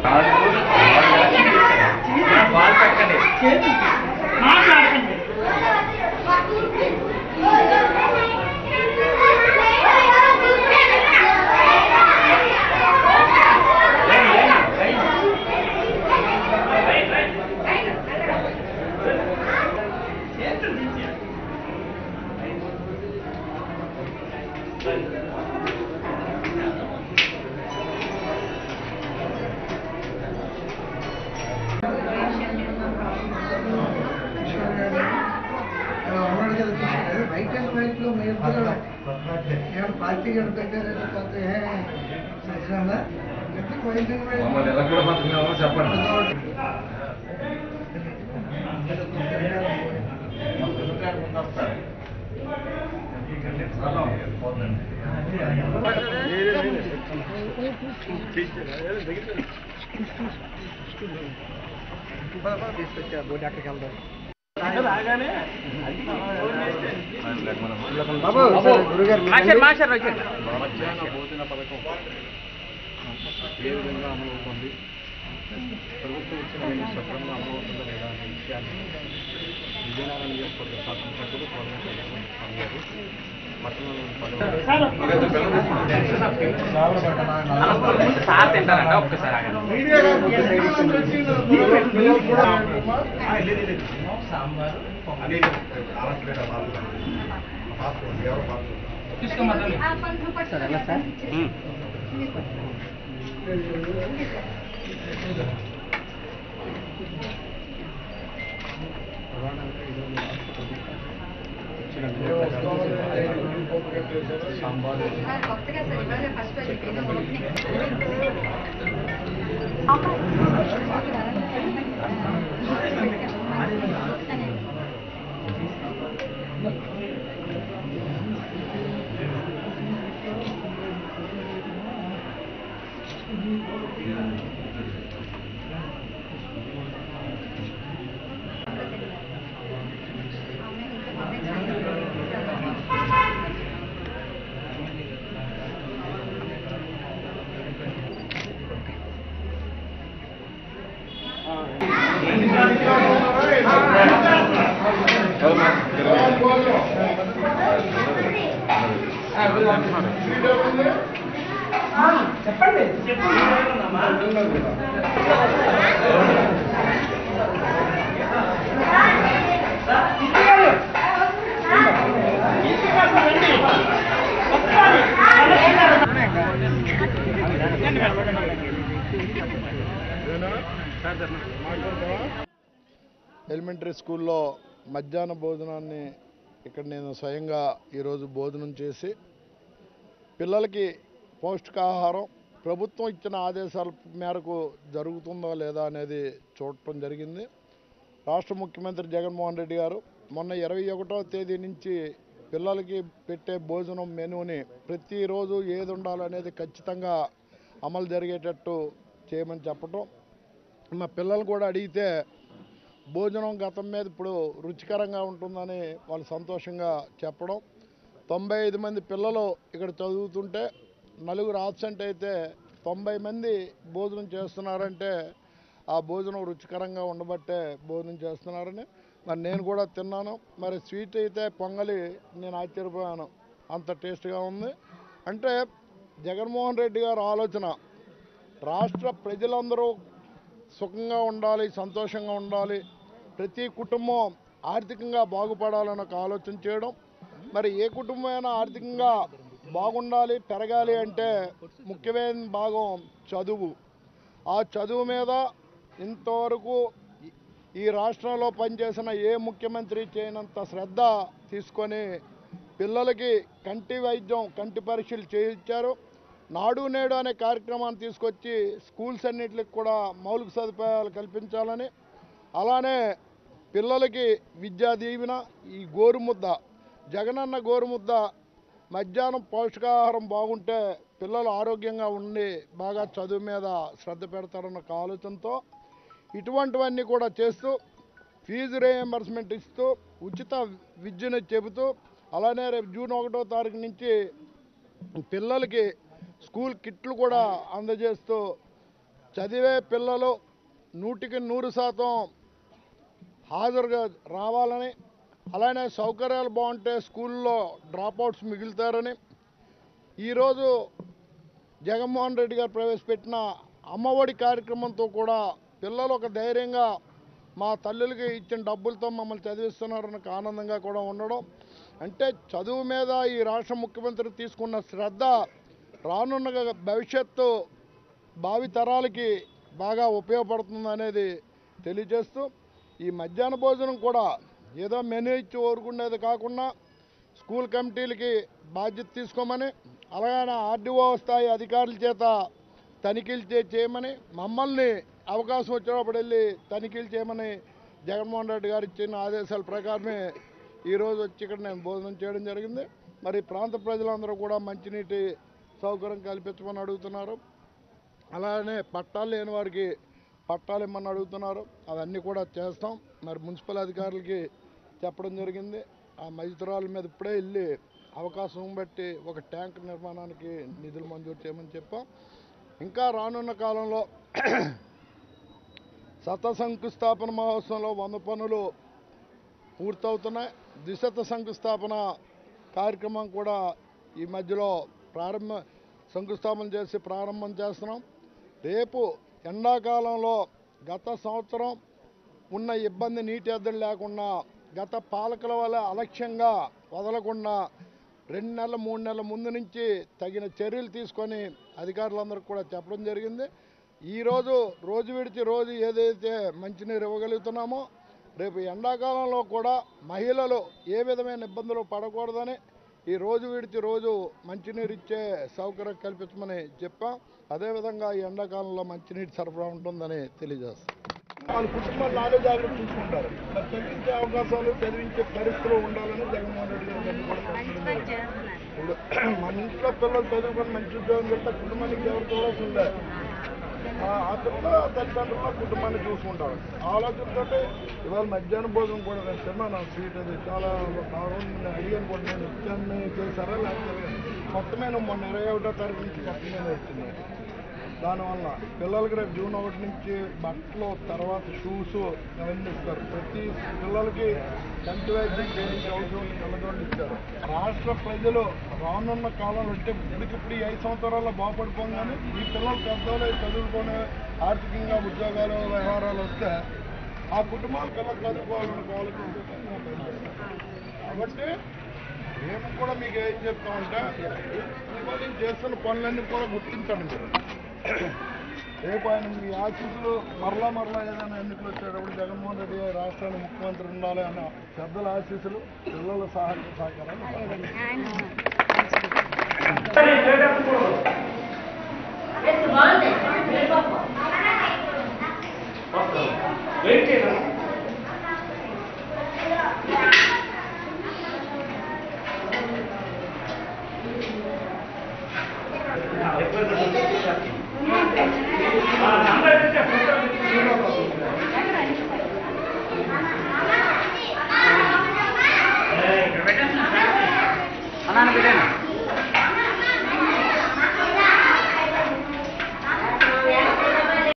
వాళ్ళు పెట్టండి మాట్లాడకండి ఉన్నాడు కదా చూసారు రైట్ అండ్ రైట్ లో మీరు కూడా ఏమైనా పార్టీ గారు పెట్టారు లేకపోతే సచ్చినా ఎందుకు వైట్ అండ్ వైట్ మమ్మల్ని ఎలా కూడా బతుకున్నామో చెప్పండి తీసుకొచ్చా బోర్డు అక్కడికి వెళ్దాం బాబు గురుగారు మీరు రండి. మధ్యాహ్న భోజన పథకం ఏ విధంగా అమలవుతుంది ప్రభుత్వం ఇచ్చిన హామీ సక్రమంగా అమలవుతుందా లేదా అనే విషయాన్ని విజయనగరం నియోజకవర్గ శాసనసభ్యులు కోరమేశ్వర స్వామి గారు పట్టణంలోని పలు సార్ తింటారంట ఒక్కసారి ఆగండి సాంబారు తీసుకోమంటాను సార్ ఎలా సార్ సాంబారు కొత్తగా సార్ ఇవాళ ఫస్ట్ చెప్పండి చెప్పండి ఎలిమెంటరీ స్కూల్లో మధ్యాహ్న భోజనాన్ని ఇక్కడ నేను స్వయంగా ఈరోజు భోజనం చేసి పిల్లలకి పౌష్టికాహారం ప్రభుత్వం ఇచ్చిన ఆదేశాల మేరకు జరుగుతుందా లేదా అనేది చూడటం జరిగింది రాష్ట్ర ముఖ్యమంత్రి జగన్మోహన్ రెడ్డి గారు మొన్న ఇరవై ఒకటో తేదీ నుంచి పిల్లలకి పెట్టే భోజనం మెనూని ప్రతిరోజు ఏది ఉండాలనేది ఖచ్చితంగా అమలు జరిగేటట్టు చేయమని చెప్పటం మా పిల్లలు కూడా అడిగితే భోజనం గతం మీద ఇప్పుడు రుచికరంగా ఉంటుందని వాళ్ళు సంతోషంగా చెప్పడం తొంభై ఐదు మంది పిల్లలు ఇక్కడ చదువుతుంటే నలుగురు ఆబ్సెంట్ అయితే తొంభై మంది భోజనం చేస్తున్నారంటే ఆ భోజనం రుచికరంగా ఉండబట్టే భోజనం చేస్తున్నారని మరి నేను కూడా తిన్నాను మరి స్వీట్ అయితే పొంగలి నేను ఆశ్చర్యపోయాను అంత టేస్ట్గా ఉంది అంటే జగన్మోహన్ రెడ్డి గారి ఆలోచన రాష్ట్ర ప్రజలందరూ సుఖంగా ఉండాలి సంతోషంగా ఉండాలి ప్రతి కుటుంబం ఆర్థికంగా బాగుపడాలని ఒక ఆలోచన చేయడం మరి ఏ కుటుంబం అయినా ఆర్థికంగా బాగుండాలి పెరగాలి అంటే ముఖ్యమైన భాగం చదువు ఆ చదువు మీద ఇంతవరకు ఈ రాష్ట్రంలో పనిచేసిన ఏ ముఖ్యమంత్రి చేయనంత శ్రద్ధ తీసుకొని పిల్లలకి కంటి వైద్యం కంటి పరీక్షలు చేయించారు నాడు నేడు అనే కార్యక్రమాన్ని తీసుకొచ్చి స్కూల్స్ అన్నిటికి కూడా మౌలిక సదుపాయాలు కల్పించాలని అలానే పిల్లలకి విద్యా దీవెన ఈ గోరుముద్ద జగనన్న గోరుముద్ద మధ్యాహ్నం పౌష్టికాహారం బాగుంటే పిల్లలు ఆరోగ్యంగా ఉండి బాగా చదువు మీద శ్రద్ధ పెడతారన్న ఒక ఆలోచనతో ఇటువంటివన్నీ కూడా చేస్తూ ఫీజు రియంబర్స్మెంట్ ఇస్తూ ఉచిత విద్యను చెబుతూ అలానే రేపు జూన్ ఒకటో తారీఖు నుంచి పిల్లలకి స్కూల్ కిట్లు కూడా అందజేస్తూ చదివే పిల్లలు నూటికి నూరు శాతం హాజరుగా రావాలని అలానే సౌకర్యాలు బాగుంటే స్కూల్లో డ్రాప్అవుట్స్ మిగులుతారని ఈరోజు జగన్మోహన్ రెడ్డి గారు ప్రవేశపెట్టిన అమ్మఒడి కార్యక్రమంతో కూడా పిల్లలు ఒక ధైర్యంగా మా తల్లులకి ఇచ్చిన డబ్బులతో మమ్మల్ని చదివిస్తున్నారని ఒక ఆనందంగా కూడా ఉండడం అంటే చదువు మీద ఈ రాష్ట్ర ముఖ్యమంత్రి తీసుకున్న శ్రద్ధ రానున్న భవిష్యత్తు భావి తరాలకి బాగా ఉపయోగపడుతుంది అనేది తెలియజేస్తూ ఈ మధ్యాహ్న భోజనం కూడా ఏదో మెనూ ఇచ్చి ఊరుకునేది కాకుండా స్కూల్ కమిటీలకి బాధ్యత తీసుకోమని అలాగే ఆర్డీఓ స్థాయి అధికారుల చేత తనిఖీలు చే- చేయమని మమ్మల్ని అవకాశం వచ్చినప్పుడు వెళ్ళి తనిఖీలు చేయమని జగన్మోహన్ రెడ్డి గారు ఇచ్చిన ఆదేశాల ప్రకారమే ఈరోజు వచ్చి ఇక్కడ నేను భోజనం చేయడం జరిగింది మరి ప్రాంత ప్రజలందరూ కూడా మంచినీటి సౌకర్యం కల్పించమని అడుగుతున్నారు అలానే పట్టాలు లేని వారికి పట్టాలు ఇమ్మని అడుగుతున్నారు అవన్నీ కూడా చేస్తాం మరి మున్సిపల్ అధికారులకి చెప్పడం జరిగింది ఆ మజితురాల మీద ఇప్పుడే వెళ్ళి అవకాశం బట్టి ఒక ట్యాంక్ నిర్మాణానికి నిధులు మంజూరు చేయమని చెప్పాం ఇంకా రానున్న కాలంలో శత శంకుస్థాపన మహోత్సవంలో వంద పనులు పూర్తవుతున్నాయి ద్విశత శంకుస్థాపన కార్యక్రమం కూడా ఈ మధ్యలో ప్రారంభ శంకుస్థాపన చేసి ప్రారంభం చేస్తున్నాం రేపు ఎండాకాలంలో గత సంవత్సరం ఉన్న ఇబ్బంది నీటి ఎద్దడి లేకుండా గత పాలకుల వల్ల అలక్ష్యంగా వదలకుండా రెండు నెలల మూడు నెలల ముందు నుంచి తగిన చర్యలు తీసుకొని అధికారులందరికీ కూడా చెప్పడం జరిగింది ఈరోజు రోజు విడిచి రోజు ఏదైతే మంచినీరు ఇవ్వగలుగుతున్నామో రేపు ఎండాకాలంలో కూడా మహిళలు ఏ విధమైన ఇబ్బందులు పడకూడదని ఈ రోజు విడిచి రోజు మంచినీరు ఇచ్చే సౌకర్యం కల్పించమని చెప్పాం అదేవిధంగా ఈ ఎండాకాలంలో మంచినీటి సరఫరా ఉంటుందని తెలియజేస్తాం వాళ్ళ కుటుంబాలు నాలుగు జాగ్రత్త చూసుకుంటారు మరి చదివించే అవకాశాలు చదివించే పరిస్థితులు ఉండాలని జగన్మోహన్ రెడ్డి గారు చెప్పి కూడా మంచి పని చేస్తున్నారు ఇప్పుడు మన ఇంట్లో పిల్లలు చదువుకొని మంచి ఉద్యోగం చేస్తే కుటుంబానికి ఎవరు చూడాల్సి ఉండే ఆ ఆ పిల్లలు తల్లిదండ్రులు కుటుంబాన్ని చూసుకుంటారు ఆలోచనతో ఇవాళ మధ్యాహ్నం భోజనం కూడా నేను తిన్నాను ఆ స్వీట్ అది చాలా బాగుంది నేను అడిగాను కూడా నేను ఇచ్చాను చేశారా లేకపోతే మొత్తమే మొన్న ఇరవై ఒకటో తారీఖు నుంచి మొత్తమే వచ్చింది దానివల్ల పిల్లలకి రేపు జూన్ ఒకటి నుంచి బట్టలు తర్వాత షూస్ అవన్నీ ఇస్తారు ప్రతి పిల్లలకి కంటి వైద్యం చేయడానికి అవసరం కళ్ళజోళ్ళు ఇస్తారు రాష్ట్ర ప్రజలు రానున్న కాలంలో అంటే ఇప్పటికిప్పుడు ఈ ఐదు సంవత్సరాల్లో బాగుపడిపోగానే ఈ పిల్లలు పెద్దలు చదువుకొని ఆర్థికంగా ఉద్యోగాలు వ్యవహారాలు వస్తే ఆ కుటుంబాలు పిల్లలు చదువుకోవాలని ఆలోచన కాబట్టి మేము కూడా మీకు ఏం చెప్తామంటే ఇవాళ నేను చేస్తున్న పనులన్నీ కూడా గుర్తించండి మీరు రేపు ఆయన మీ ఆశీస్సులు మరలా మరలా ఏదైనా ఎన్నికలు వచ్చేటప్పుడు జగన్మోహన్ రెడ్డి గారు రాష్ట్రానికి ముఖ్యమంత్రి ఉండాలి అన్న పెద్దల ఆశీస్సులు పిల్లల సహాయ సహకారాలు ఆయన బాగుంది